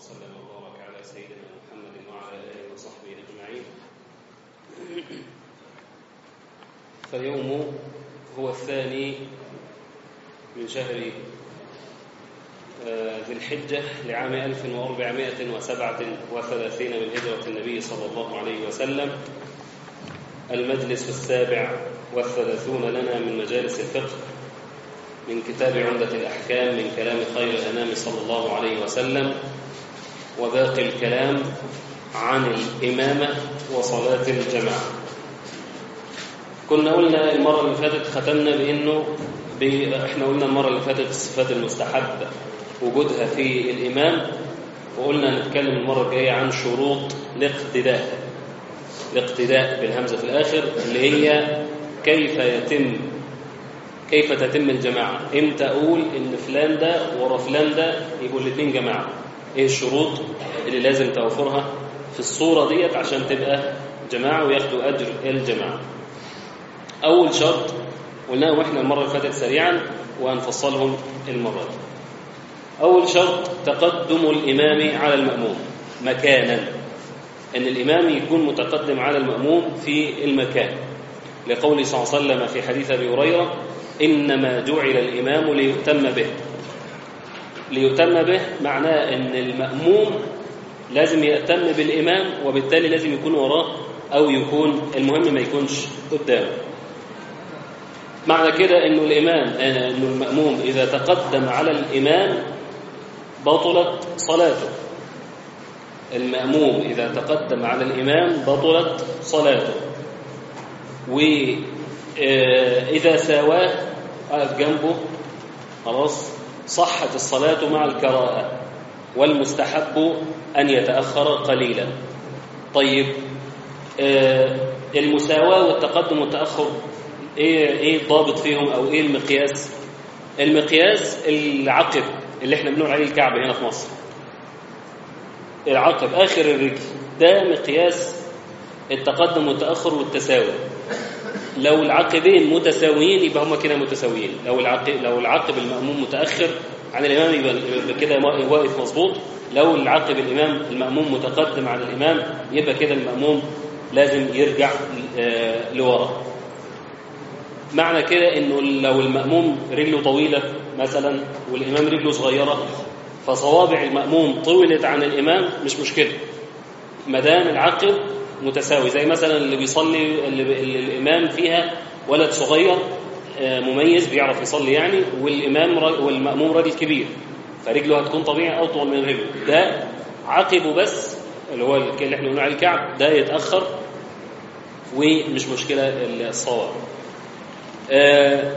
وسلم وبارك على سيدنا محمد وعلى آله وصحبه أجمعين فاليوم هو الثاني من شهر ذي الحجة لعام 1437 من هجرة النبي صلى الله عليه وسلم المجلس السابع والثلاثون لنا من مجالس الفقه من كتاب عمدة الأحكام من كلام خير الأنام صلى الله عليه وسلم وباقي الكلام عن الإمامة وصلاة الجماعة كنا قلنا المرة اللي فاتت ختمنا بأنه ب... احنا قلنا المرة اللي فاتت الصفات المستحبة وجودها في الإمام وقلنا نتكلم المرة الجاية عن شروط الاقتداء الاقتداء بالهمزة في الآخر اللي هي كيف يتم كيف تتم الجماعة امتى أقول إن فلان ده ورا فلان ده يبقوا الاثنين جماعة ايه الشروط اللي لازم توفرها في الصورة ديت عشان تبقى جماعة وياخدوا أجر الجماعة أول شرط قلناه واحنا المرة اللي فاتت سريعا وهنفصلهم المرة دي أول شرط تقدم الإمام على المأموم مكانا أن الإمام يكون متقدم على المأموم في المكان لقول صلى الله عليه وسلم في حديث أبي هريرة إنما جعل الإمام ليؤتم به ليؤتم به معناه أن المأموم لازم يأتم بالإمام وبالتالي لازم يكون وراه أو يكون المهم ما يكونش قدامه معنى كده أنه الإمام أنه المأموم إذا تقدم على الإمام بطلت صلاته المأموم إذا تقدم على الإمام بطلت صلاته وإذا ساواه قف جنبه خلاص صحت الصلاة مع الكراهة والمستحب أن يتأخر قليلا طيب المساواة والتقدم والتأخر إيه, إيه الضابط فيهم أو إيه المقياس المقياس العقب اللي احنا بنقول عليه الكعب هنا في مصر العقب آخر الرجل ده مقياس التقدم والتأخر والتساوي لو العقبين متساويين يبقى هما كده متساويين لو العقب لو العقب المأموم متأخر عن الإمام يبقى كده واقف مظبوط لو العقب الإمام المأموم متقدم عن الإمام يبقى كده المأموم لازم يرجع لورا معنى كده انه لو المأموم رجله طويلة مثلا والإمام رجله صغيرة فصوابع المأموم طولت عن الإمام مش مشكلة ما دام العقب متساوي زي مثلا اللي بيصلي اللي, اللي الإمام فيها ولد صغير مميز بيعرف يصلي يعني والإمام والمأموم راجل كبير فرجله هتكون طبيعي أطول من رجله ده عقبه بس اللي هو اللي احنا بنقول عليه الكعب ده يتأخر ومش مشكلة الصواب آه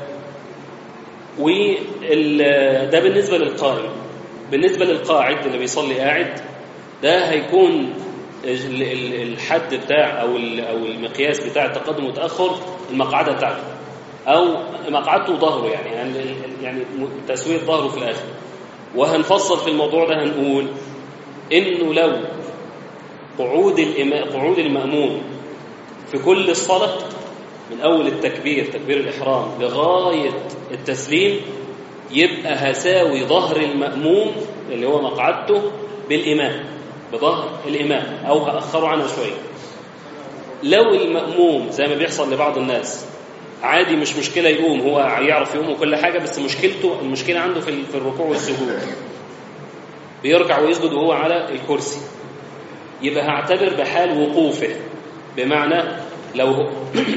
وده بالنسبة للقائم بالنسبة للقاعد اللي بيصلي قاعد ده هيكون الحد بتاع او او المقياس بتاع التقدم والتاخر المقعده بتاعته او مقعدته ظهره يعني يعني يعني تسويه ظهره في الاخر وهنفصل في الموضوع ده هنقول انه لو قعود الإمام قعود المأموم في كل الصلاة من أول التكبير تكبير الإحرام لغاية التسليم يبقى هساوي ظهر المأموم اللي هو مقعدته بالإمام بظهر الإمام أو هأخره عنها شوية لو المأموم زي ما بيحصل لبعض الناس عادي مش مشكلة يقوم هو يعرف يقوم وكل حاجة بس مشكلته المشكلة عنده في في الركوع والسجود بيركع ويسجد وهو على الكرسي يبقى هعتبر بحال وقوفه بمعنى لو هو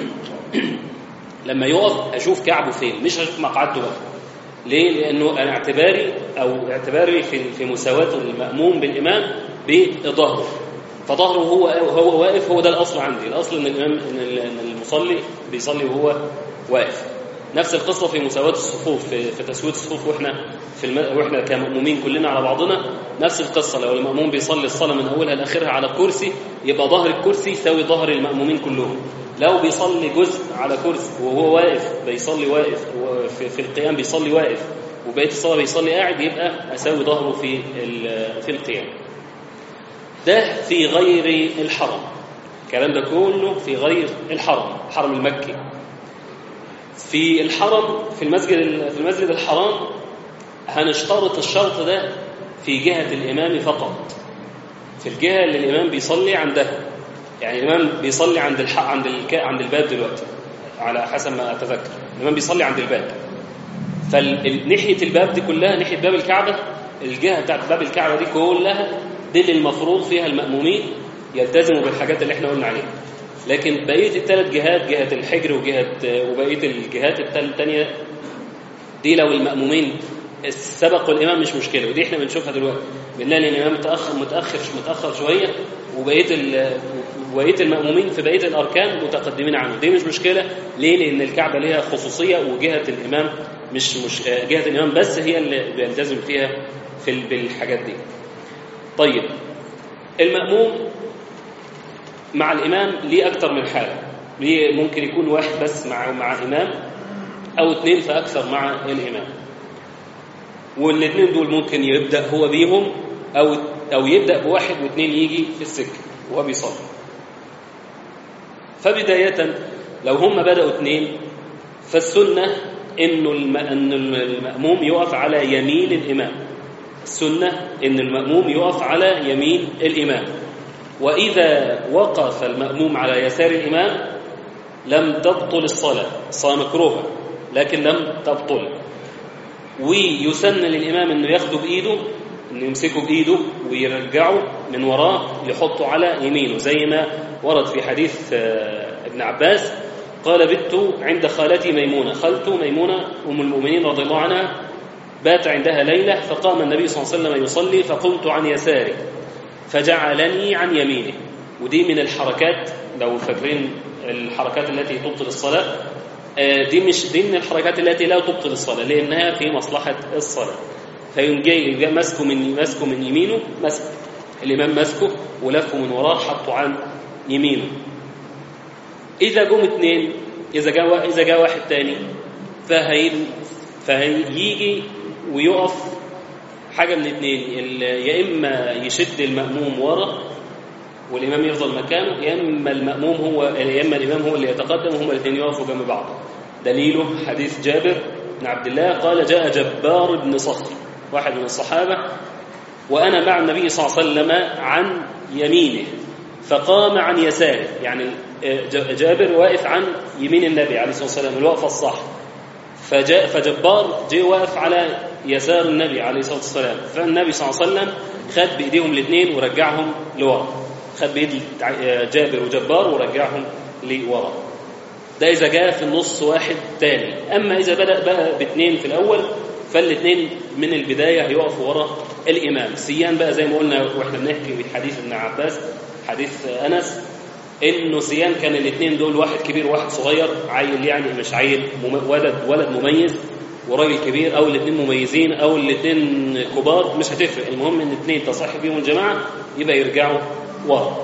لما يقف اشوف كعبه فين مش هشوف مقعدته بقى ليه لانه انا اعتباري او اعتباري في في مساواته الماموم بالامام بظهره فظهره هو هو واقف هو ده الاصل عندي الاصل ان الامام ان المصلي بيصلي وهو واقف نفس القصه في مساواه الصفوف في, في تسويه الصفوف واحنا في الم... واحنا كمؤمنين كلنا على بعضنا نفس القصه لو الماموم بيصلي الصلاه من اولها لاخرها على كرسي يبقى ظهر الكرسي يساوي ظهر المامومين كلهم لو بيصلي جزء على كرسي وهو واقف بيصلي واقف وفي في القيام بيصلي واقف وبقيه الصلاه بيصلي قاعد يبقى اساوي ظهره في في القيام ده في غير الحرم الكلام ده كله في غير الحرم الحرم المكي في الحرم في المسجد في المسجد الحرام هنشترط الشرط ده في جهة الإمام فقط في الجهة اللي الإمام بيصلي عندها يعني الإمام بيصلي عند الحق عند الك... عند الباب دلوقتي على حسب ما أتذكر الإمام بيصلي عند الباب فناحية الباب دي كلها ناحية باب الكعبة الجهة بتاعت باب الكعبة دي كلها دي اللي المفروض فيها المأمومين يلتزموا بالحاجات اللي احنا قلنا عليها لكن بقية الثلاث جهات جهة الحجر وجهة وبقية الجهات الثانية دي لو المأمومين سبقوا الإمام مش مشكلة ودي احنا بنشوفها دلوقتي بنلاقي ان الإمام متأخر متأخر متأخر شوية وبقية وبقية المأمومين في بقية الأركان متقدمين عنه دي مش مشكلة ليه؟ لأن الكعبة ليها خصوصية وجهة الإمام مش مش جهة الإمام بس هي اللي بيلتزم فيها في بالحاجات دي طيب المأموم مع الإمام ليه أكتر من حالة ليه ممكن يكون واحد بس مع مع إمام أو اثنين فأكثر مع الإمام والاثنين دول ممكن يبدأ هو بيهم أو أو يبدأ بواحد واثنين يجي في السكة وهو بيصلي فبداية لو هم بدأوا اثنين فالسنة إنه الم... إن المأموم يقف على يمين الإمام السنة إن المأموم يقف على يمين الإمام وإذا وقف المأموم على يسار الإمام لم تبطل الصلاة الصلاة مكروهة لكن لم تبطل ويسن للإمام أنه ياخده بإيده أنه يمسكه بإيده ويرجعه من وراه يحطه على يمينه زي ما ورد في حديث ابن عباس قال بت عند خالتي ميمونة خالته ميمونة أم المؤمنين رضي الله عنها بات عندها ليلة فقام النبي صلى الله عليه وسلم يصلي فقمت عن يساره فجعلني عن يمينه ودي من الحركات لو فاكرين الحركات التي تبطل الصلاة دي مش دي من الحركات التي لا تبطل الصلاة لأنها في مصلحة الصلاة فيقوم جاي ماسكه من ماسكه من يمينه مسك الإمام ماسكه ولفه من وراه حطه عن يمينه إذا جم اثنين إذا جاء إذا جاء واحد تاني فهي فهيجي ويقف حاجة من اثنين يا إما يشد المأموم ورا والإمام يفضل مكانه يا إما المأموم هو يا إما الإمام هو اللي يتقدم وهما الاثنين يقفوا جنب بعض دليله حديث جابر بن عبد الله قال جاء جبار بن صخر واحد من الصحابة وأنا مع النبي صلى الله عليه وسلم عن يمينه فقام عن يساره يعني جابر واقف عن يمين النبي عليه الصلاة والسلام الوقفة الصح فجاء فجبار جه واقف على يسار النبي عليه الصلاة والسلام فالنبي صلى الله عليه وسلم خد بإيديهم الاثنين ورجعهم لورا خد بإيد جابر وجبار ورجعهم لورا ده إذا جاء في النص واحد تاني أما إذا بدأ بقى باثنين في الأول فالاثنين من البداية هيقفوا ورا الإمام سيان بقى زي ما قلنا وإحنا بنحكي في حديث ابن عباس حديث أنس إنه سيان كان الاثنين دول واحد كبير وواحد صغير عيل يعني مش عيل ولد ولد مميز وراجل كبير أو الاثنين مميزين أو الاثنين كبار مش هتفرق المهم إن الاثنين تصح بيهم الجماعة يبقى يرجعوا ورا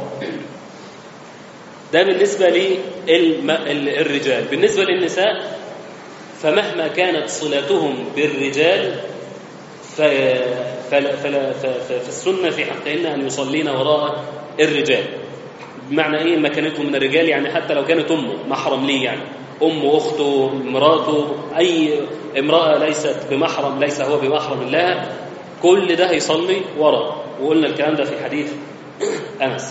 ده بالنسبة للرجال بالنسبة للنساء فمهما كانت صلتهم بالرجال فلا فلا فالسنة في حقهن أن يصلين وراء الرجال بمعنى إيه مكانتهم من الرجال يعني حتى لو كانت أمه محرم ليه يعني أم أخته مراته أي امرأة ليست بمحرم ليس هو بمحرم لها كل ده هيصلي وراء وقلنا الكلام ده في حديث أنس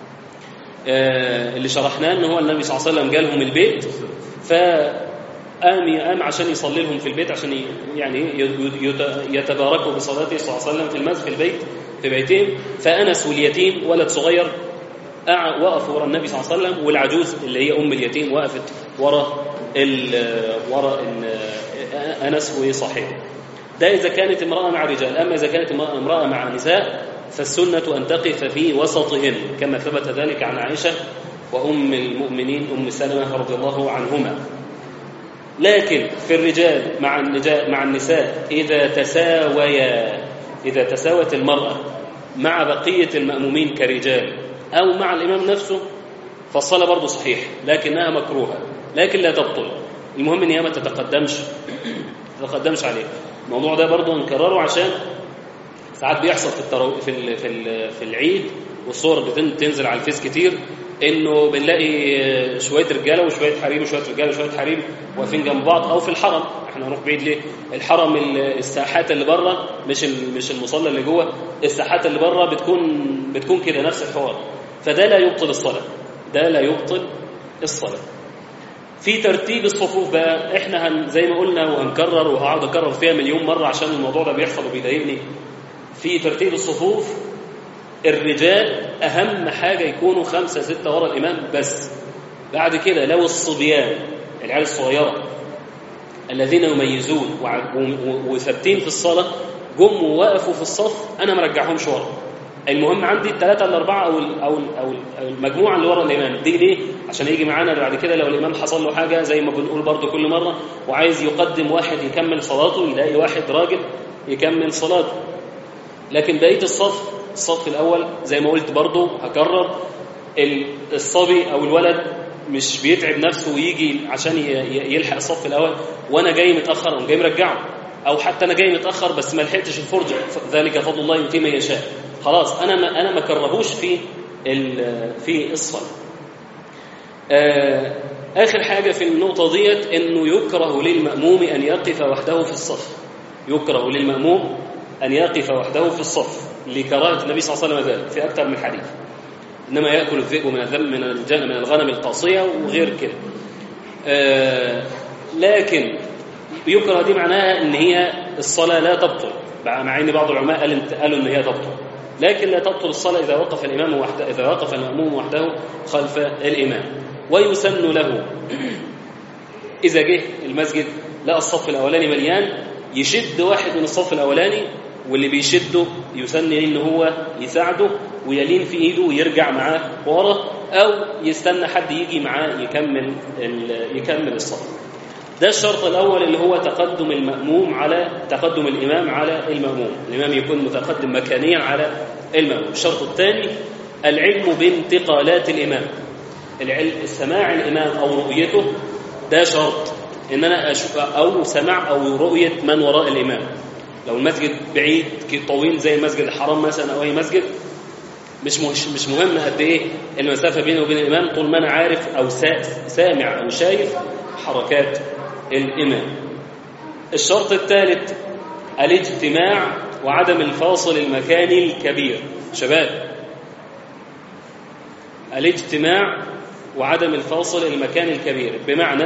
آه اللي شرحناه ان هو النبي صلى الله عليه وسلم جالهم البيت فقام قام عشان يصلي لهم في البيت عشان يعني يتباركوا بصلاته صلى الله عليه وسلم في المسجد في البيت في بيتهم فانس واليتيم ولد صغير وقفوا ورا النبي صلى الله عليه وسلم والعجوز اللي هي ام اليتيم وقفت ورا ال ورا انس وصاحبه ده اذا كانت امراه مع رجال اما اذا كانت امراه مع نساء فالسنة أن تقف في وسطهن كما ثبت ذلك عن عائشة وأم المؤمنين أم سلمة رضي الله عنهما لكن في الرجال مع النجاء مع النساء إذا تساويا إذا تساوت المرأة مع بقية المأمومين كرجال أو مع الإمام نفسه فالصلاة برضه صحيح لكنها مكروهة لكن لا تبطل المهم إن هي ما تتقدمش تتقدمش عليه الموضوع ده برضه نكرره عشان ساعات بيحصل في الترو... في ال... في ال... في العيد والصور بتنزل على الفيس كتير انه بنلاقي شويه رجاله وشويه حريم وشويه رجاله وشويه حريم واقفين جنب بعض او في الحرم احنا هنروح بعيد ليه الحرم الساحات اللي بره مش مش المصلى اللي جوه الساحات اللي بره بتكون بتكون كده نفس الحوار فده لا يبطل الصلاه ده لا يبطل الصلاه في ترتيب الصفوف بقى احنا هن زي ما قلنا وهنكرر وهقعد اكرر فيها مليون مره عشان الموضوع ده بيحصل وبيضايقني في ترتيب الصفوف الرجال أهم حاجة يكونوا خمسة ستة ورا الإمام بس بعد كده لو الصبيان العيال الصغيرة الذين يميزون وثابتين في الصلاة جم ووقفوا في الصف أنا مرجعهمش ورا المهم عندي الثلاثة الأربعة أو أو أو المجموعة اللي ورا الإمام دي ليه؟ عشان يجي معانا بعد كده لو الإمام حصل له حاجة زي ما بنقول برضو كل مرة وعايز يقدم واحد يكمل صلاته يلاقي واحد راجل يكمل صلاته لكن بقية الصف الصف الأول زي ما قلت برضو هكرر الصبي أو الولد مش بيتعب نفسه ويجي عشان يلحق الصف الأول وأنا جاي متأخر أو جاي مرجعه أو حتى أنا جاي متأخر بس ما لحقتش الفرجة ذلك فضل الله يؤتي من يشاء خلاص أنا ما أنا ما كرهوش في في الصلاة آخر حاجة في النقطة ديت إنه يكره للمأموم أن يقف وحده في الصف يكره للمأموم أن يقف وحده في الصف لكراهة النبي صلى الله عليه وسلم ذلك في أكثر من حديث إنما يأكل الذئب من الذم من من الغنم القاصية وغير كده آه لكن يكره دي معناها إن هي الصلاة لا تبطل مع إن بعض العلماء قال قالوا إن هي تبطل لكن لا تبطل الصلاة إذا وقف الإمام وحده إذا وقف المأموم وحده خلف الإمام ويسن له إذا جه المسجد لقى الصف الأولاني مليان يشد واحد من الصف الأولاني واللي بيشده يسن ان هو يساعده ويلين في ايده ويرجع معاه ورا او يستنى حد يجي معاه يكمل يكمل الصف ده الشرط الاول اللي هو تقدم الماموم على تقدم الامام على الماموم الامام يكون متقدم مكانيا على الماموم الشرط الثاني العلم بانتقالات الامام العلم سماع الامام او رؤيته ده شرط ان انا اشوف او سماع او رؤيه من وراء الامام لو المسجد بعيد طويل زي المسجد الحرام مثلا او اي مسجد مش مش مهم قد ايه المسافه بيني وبين الامام طول ما انا عارف او سامع او شايف حركات الامام الشرط الثالث الاجتماع وعدم الفاصل المكاني الكبير شباب الاجتماع وعدم الفاصل المكاني الكبير بمعنى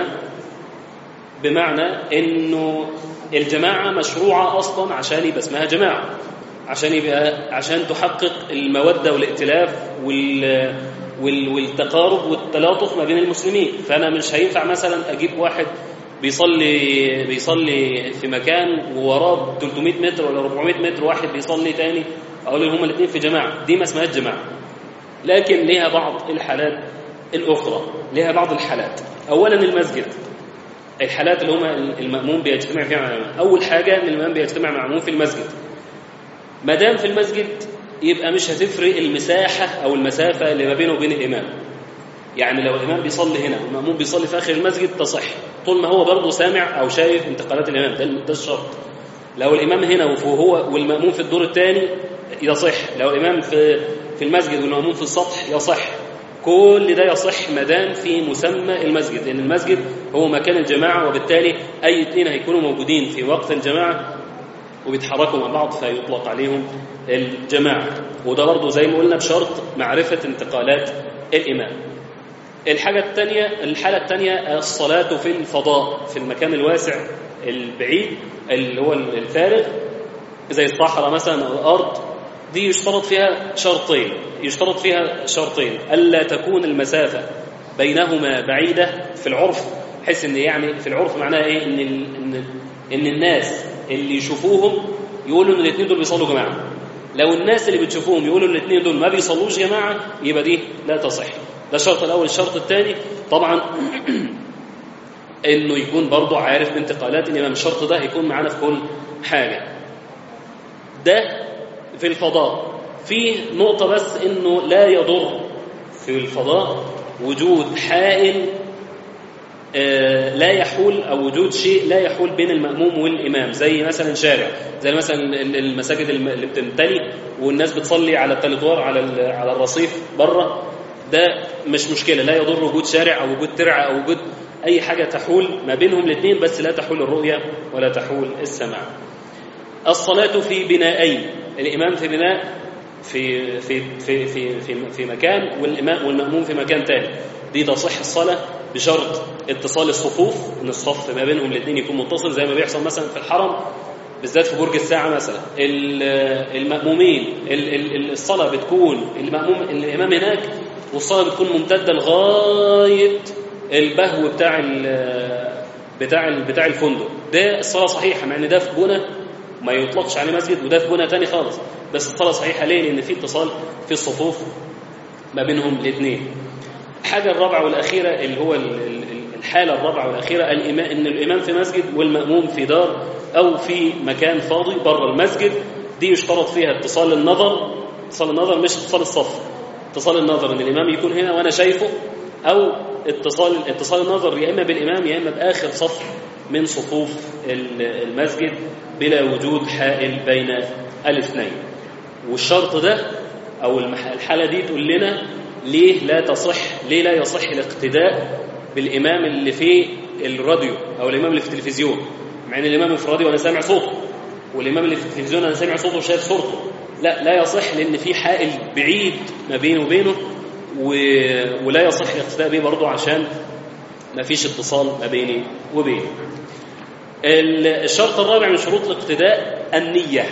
بمعنى انه الجماعة مشروعة أصلا عشان يبقى اسمها جماعة عشان يبقى عشان تحقق المودة والائتلاف وال وال والتقارب والتلاطف ما بين المسلمين فأنا مش هينفع مثلا أجيب واحد بيصلي بيصلي في مكان ووراه 300 متر ولا 400 متر واحد بيصلي تاني أقول لهم هما الاثنين في جماعة دي ما اسمهاش جماعة لكن ليها بعض الحالات الأخرى ليها بعض الحالات أولا المسجد الحالات اللي هم المأموم بيجتمع فيها مع الإمام أول حاجة إن الإمام بيجتمع مع المأموم في المسجد ما دام في المسجد يبقى مش هتفرق المساحة أو المسافة اللي ما بينه وبين الإمام يعني لو الإمام بيصلي هنا والمأموم بيصلي في آخر المسجد تصح طول ما هو برضه سامع أو شايف انتقالات الإمام ده, ده الشرط لو الإمام هنا وهو والمأموم في الدور الثاني يصح لو الإمام في في المسجد والمأموم في السطح يصح كل ده يصح ما دام في مسمى المسجد لأن المسجد هو مكان الجماعة وبالتالي أي اثنين هيكونوا موجودين في وقت الجماعة وبيتحركوا مع بعض فيطلق عليهم الجماعة وده برضه زي ما قلنا بشرط معرفة انتقالات الإمام الحاجة الثانية الحالة الثانية الصلاة في الفضاء في المكان الواسع البعيد اللي هو الفارغ زي الصحراء مثلا أو الأرض دي يشترط فيها شرطين يشترط فيها شرطين ألا تكون المسافة بينهما بعيدة في العرف بحيث ان يعني في العرف معناها ايه ان ان ان الناس اللي يشوفوهم يقولوا ان الاثنين دول بيصلوا جماعه لو الناس اللي بتشوفوهم يقولوا ان الاثنين دول ما بيصلوش جماعه يبقى دي لا تصح ده الشرط الاول الشرط الثاني طبعا انه يكون برضه عارف بانتقالات الامام الشرط ده هيكون معانا في كل حاجه ده في الفضاء في نقطة بس إنه لا يضر في الفضاء وجود حائل آه لا يحول أو وجود شيء لا يحول بين المأموم والإمام زي مثلا شارع زي مثلا المساجد اللي بتمتلي والناس بتصلي على التلتوار على على الرصيف بره ده مش مشكلة لا يضر وجود شارع أو وجود ترعة أو وجود أي حاجة تحول ما بينهم الاثنين بس لا تحول الرؤية ولا تحول السماع الصلاة في بنائين الإمام في بناء في في في في في, في مكان والإمام والمأموم في مكان ثاني دي تصح الصلاة بشرط اتصال الصفوف ان الصف ما بينهم الاثنين يكون متصل زي ما بيحصل مثلا في الحرم بالذات في برج الساعة مثلا المأمومين الصلاة بتكون المأموم الإمام هناك والصلاة بتكون ممتدة لغاية البهو بتاع بتاع بتاع الفندق ده الصلاة صحيحة مع ان ده في بنى ما يطلقش عليه مسجد وده في بنى تاني خالص بس الصلاة صحيحة ليه؟ لأن في اتصال في الصفوف ما بينهم الاثنين الحاجة الرابعة والأخيرة اللي هو الحالة الرابعة والأخيرة الإمام إن الإمام في مسجد والمأموم في دار أو في مكان فاضي بره المسجد دي يشترط فيها اتصال النظر اتصال النظر مش اتصال الصف اتصال النظر إن الإمام يكون هنا وأنا شايفه أو اتصال اتصال النظر يا إما بالإمام يا إما بآخر صف من صفوف المسجد بلا وجود حائل بين الاثنين والشرط ده أو الحالة دي تقول لنا ليه لا تصح ليه لا يصح الاقتداء بالإمام اللي في الراديو أو الإمام اللي في التلفزيون مع ان الامام في الراديو انا سامع صوته والامام اللي في التلفزيون انا سامع صوته وشايف صورته لا لا يصح لان في حائل بعيد ما بينه وبينه و... ولا يصح الاقتداء به برضه عشان ما فيش اتصال ما بيني وبينه الشرط الرابع من شروط الاقتداء النية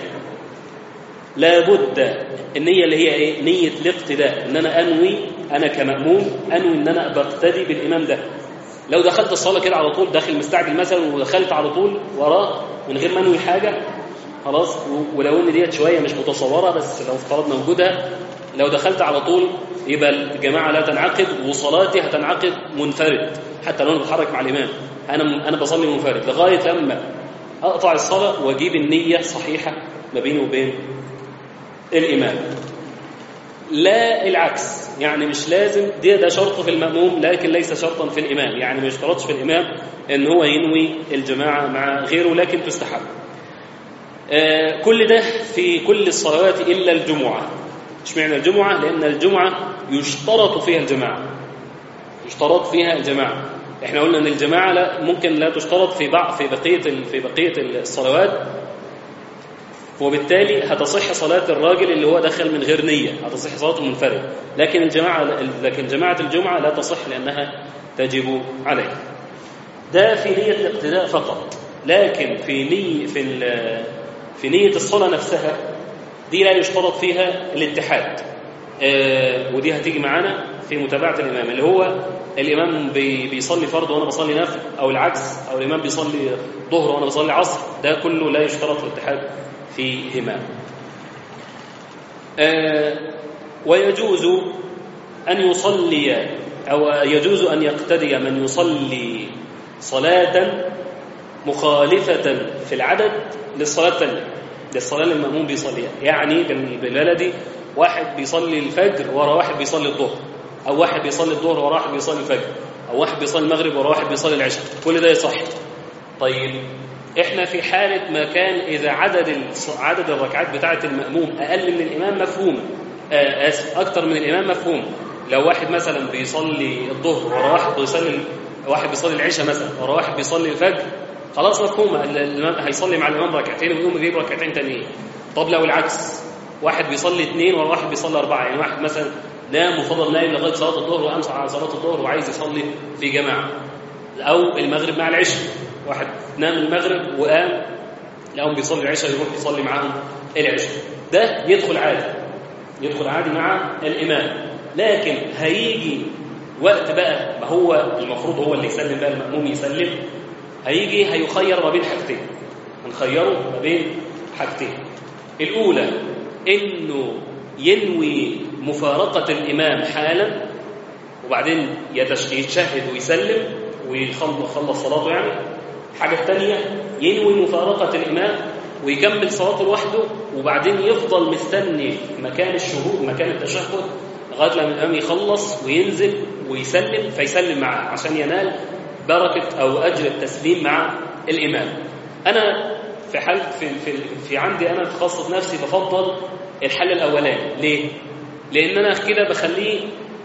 لابد النية اللي هي ايه نية الاقتداء ان انا انوي انا كمأموم انوي ان انا بقتدي بالامام ده لو دخلت الصلاة كده على طول داخل مستعجل مثلا ودخلت على طول وراه من غير ما انوي حاجة خلاص ولو ان ديت شوية مش متصورة بس لو افترضنا وجودها لو دخلت على طول يبقى الجماعة لا تنعقد وصلاتي هتنعقد منفرد حتى لو انا بتحرك مع الإمام أنا أنا بصلي منفرد لغاية لما أقطع الصلاة وأجيب النية صحيحة ما بيني وبين الإمام لا العكس يعني مش لازم ده ده شرط في المأموم لكن ليس شرطا في الإمام يعني ما يشترطش في الإمام ان هو ينوي الجماعة مع غيره لكن تستحب آه كل ده في كل الصلوات إلا الجمعة اشمعنى الجمعة لأن الجمعة يشترط فيها الجماعة يشترط فيها الجماعة احنا قلنا ان الجماعة لا ممكن لا تشترط في بعض في بقية في بقية الصلوات وبالتالي هتصح صلاة الراجل اللي هو دخل من غير نية هتصح صلاته منفرد لكن الجماعة لكن جماعة الجمعة لا تصح لأنها تجب عليه ده في نية الاقتداء فقط لكن في نية في في نية الصلاة نفسها دي لا يشترط فيها الاتحاد آه ودي هتيجي معانا في متابعة الإمام اللي هو الإمام بي بيصلي فرض وأنا بصلي نفل أو العكس أو الإمام بيصلي ظهر وأنا بصلي عصر ده كله لا يشترط الاتحاد فيهما آه ويجوز أن يصلي أو يجوز أن يقتدي من يصلي صلاة مخالفة في العدد للصلاة الثانية للصلاة اللي المأموم بيصليها يعني بالبلدي واحد بيصلي الفجر ورا واحد بيصلي الظهر أو واحد بيصلي الظهر ورا واحد بيصلي الفجر أو واحد بيصلي المغرب ورا واحد بيصلي العشاء كل ده يصح طيب احنا في حالة ما كان إذا عدد عدد الركعات بتاعة المأموم أقل من الإمام مفهوم آه آسف أكتر من الإمام مفهوم لو واحد مثلا بيصلي الظهر ورا واحد بيصلي واحد بيصلي العشاء مثلا ورا واحد بيصلي الفجر خلاص مفهوم الإمام هيصلي مع الإمام ركعتين ويقوم يجيب ركعتين تانيين طب لو العكس واحد بيصلي اثنين ورا واحد بيصلي أربعة يعني واحد مثلا نام وفضل نايم لغاية صلاة الظهر وقام على صلاة الظهر وعايز يصلي في جماعة أو المغرب مع العشاء واحد نام المغرب وقام لقاهم بيصلي العشاء يروح يصلي معاهم العشاء ده يدخل عادي يدخل عادي مع الإمام لكن هيجي وقت بقى ما هو المفروض هو اللي يسلم بقى المأموم يسلم هيجي هيخير ما بين حاجتين هنخيره ما بين حاجتين الأولى إنه ينوي مفارقة الإمام حالا وبعدين يتشهد ويسلم ويخلص صلاته يعني الحاجة الثانية ينوي مفارقة الإمام ويكمل صلاته لوحده وبعدين يفضل مستني في مكان الشهود مكان التشهد لغاية لما الإمام يخلص وينزل ويسلم فيسلم معه عشان ينال بركة أو أجر التسليم مع الإمام أنا في حال في, في, في عندي أنا في خاصة نفسي بفضل الحل الأولاني ليه؟ لأن أنا كده بخليه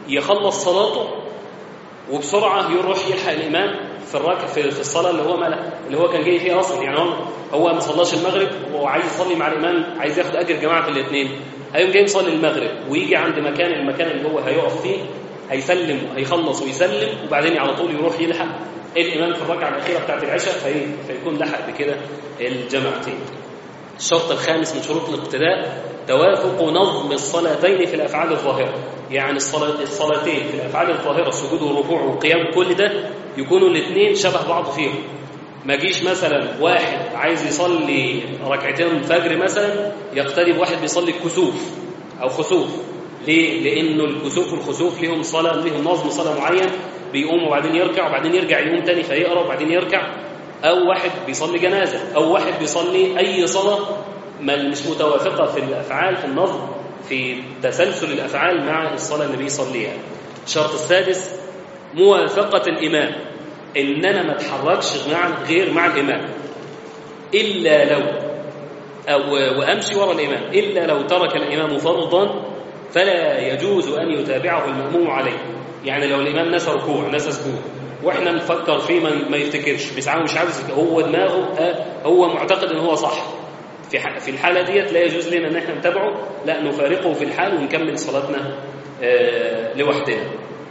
يخلص صلاته وبسرعة يروح يلحق الإمام في الركع في, في الصلاة اللي هو ملا اللي هو كان جاي فيها أصلا يعني هو هو ما صلاش المغرب وعايز يصلي مع الإمام عايز ياخد أجر جماعة في الاثنين هيقوم جاي يصلي المغرب ويجي عند مكان المكان اللي هو هيقف فيه هيسلم هيخلص ويسلم وبعدين على طول يروح يلحق الإمام في الركعة الأخيرة بتاعت العشاء في فيكون لحق بكده الجماعتين الشرط الخامس من شروط الاقتداء توافق نظم الصلاتين في الافعال الظاهره يعني الصلاة الصلاتين في الافعال الظاهره السجود والركوع والقيام كل ده يكونوا الاثنين شبه بعض فيهم ما جيش مثلا واحد عايز يصلي ركعتين فجر مثلا يقتدي بواحد بيصلي الكسوف او خسوف ليه لانه الكسوف والخسوف ليهم صلاه ليهم نظم صلاه معين بيقوم وبعدين يركع وبعدين يرجع يقوم تاني فيقرا وبعدين يركع او واحد بيصلي جنازه او واحد بيصلي اي صلاه ما مش متوافقة في الأفعال في النظم في تسلسل الأفعال مع الصلاة اللي بيصليها الشرط السادس موافقة الإمام إن أنا ما اتحركش مع غير مع الإمام إلا لو أو وأمشي وراء الإمام إلا لو ترك الإمام فرضا فلا يجوز أن يتابعه المأموم عليه يعني لو الإمام نسى ركوع نسى سجود واحنا نفكر فيه ما يفتكرش بيسعى مش عاوز هو دماغه هو معتقد ان هو صح في في الحالة ديت لا يجوز لنا ان احنا نتابعه لا نفارقه في الحال ونكمل صلاتنا آه لوحدنا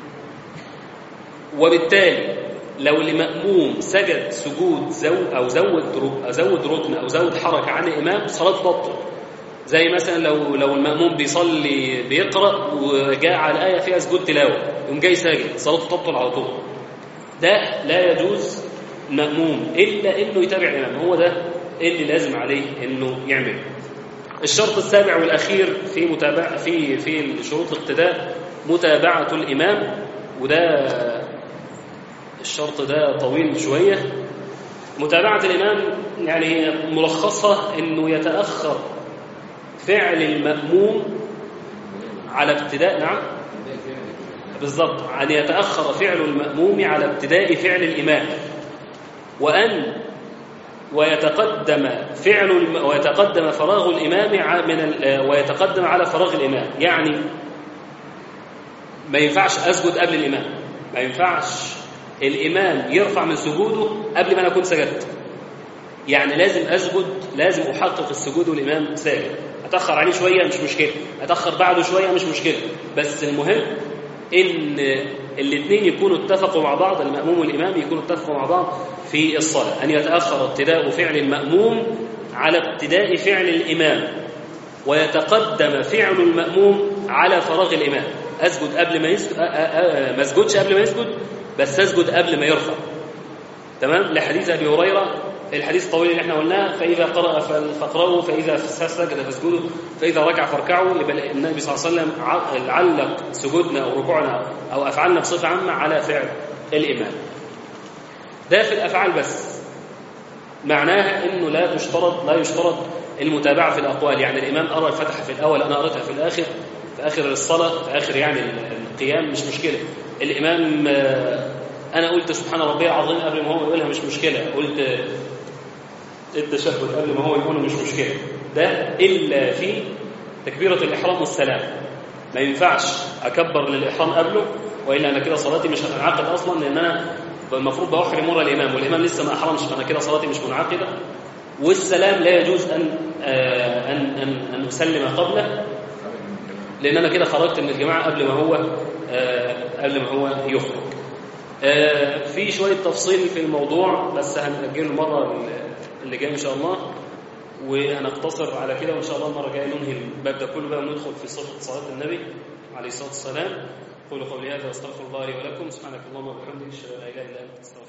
وبالتالي لو المأموم سجد سجود زو أو زود زود ركن أو زود حركة عن الإمام صلاة بطل زي مثلا لو لو المأموم بيصلي بيقرأ وجاء على آية فيها سجود تلاوة يقوم جاي ساجد صلاته تبطل على طول ده لا يجوز المأموم إلا إنه يتابع الإمام هو ده اللي لازم عليه انه يعمله الشرط السابع والاخير في متابعه في في شروط الاقتداء متابعه الامام وده الشرط ده طويل شويه متابعه الامام يعني ملخصها انه يتاخر فعل الماموم على ابتداء نعم بالضبط ان يتاخر فعل الماموم على ابتداء فعل الامام وان ويتقدم فعل ويتقدم فراغ الإمام من ويتقدم على فراغ الإمام يعني ما ينفعش أسجد قبل الإمام ما ينفعش الإمام يرفع من سجوده قبل ما أنا أكون سجدت يعني لازم أسجد لازم أحقق السجود والإمام ساجد أتأخر عليه شوية مش مشكلة أتأخر بعده شوية مش مشكلة بس المهم إن الاثنين يكونوا اتفقوا مع بعض المأموم والإمام يكونوا اتفقوا مع بعض في الصلاة أن يتأخر ابتداء فعل المأموم على ابتداء فعل الإمام ويتقدم فعل المأموم على فراغ الإمام أسجد قبل ما يسجد ما أسجدش قبل ما يسجد بس أسجد قبل ما يرفع تمام لحديث أبي هريرة الحديث الطويل اللي احنا قلناه فإذا قرأ فاقرأوا فإذا سجد فاسجدوا فإذا ركع فاركعوا يبقى النبي صلى الله عليه وسلم علق سجودنا أو ركوعنا أو أفعالنا بصفة عامة على فعل الإمام ده في الأفعال بس معناها إنه لا تشترط لا يشترط المتابعة في الأقوال يعني الإمام قرأ الفتحة في الأول أنا قرأتها في الآخر في آخر الصلاة في آخر يعني القيام مش مشكلة الإمام أنا قلت سبحان ربي العظيم قبل ما هو يقولها مش مشكلة قلت التشهد قبل ما هو يقوله مش مشكلة ده إلا في تكبيرة الإحرام والسلام ما ينفعش أكبر للإحرام قبله وإلا أنا كده صلاتي مش هتنعقد أصلا لأن أنا المفروض بأحرم ورا الإمام والإمام لسه ما أحرمش فأنا كده صلاتي مش منعقدة والسلام لا يجوز أن آه أن أن أن أسلم قبله لأن أنا كده خرجت من الجماعة قبل ما هو آه قبل ما هو يخرج آه في شوية تفصيل في الموضوع بس هنأجله المرة اللي جايه إن شاء الله وهنقتصر على كده وإن شاء الله المرة الجاية ننهي الباب ده كله بقى وندخل في صفة صلاة النبي عليه الصلاة والسلام قولوا قولي هذا واستغفر الله لي ولكم سبحانك اللهم وبحمدك اشهد ان لا اله الا انت استغفرك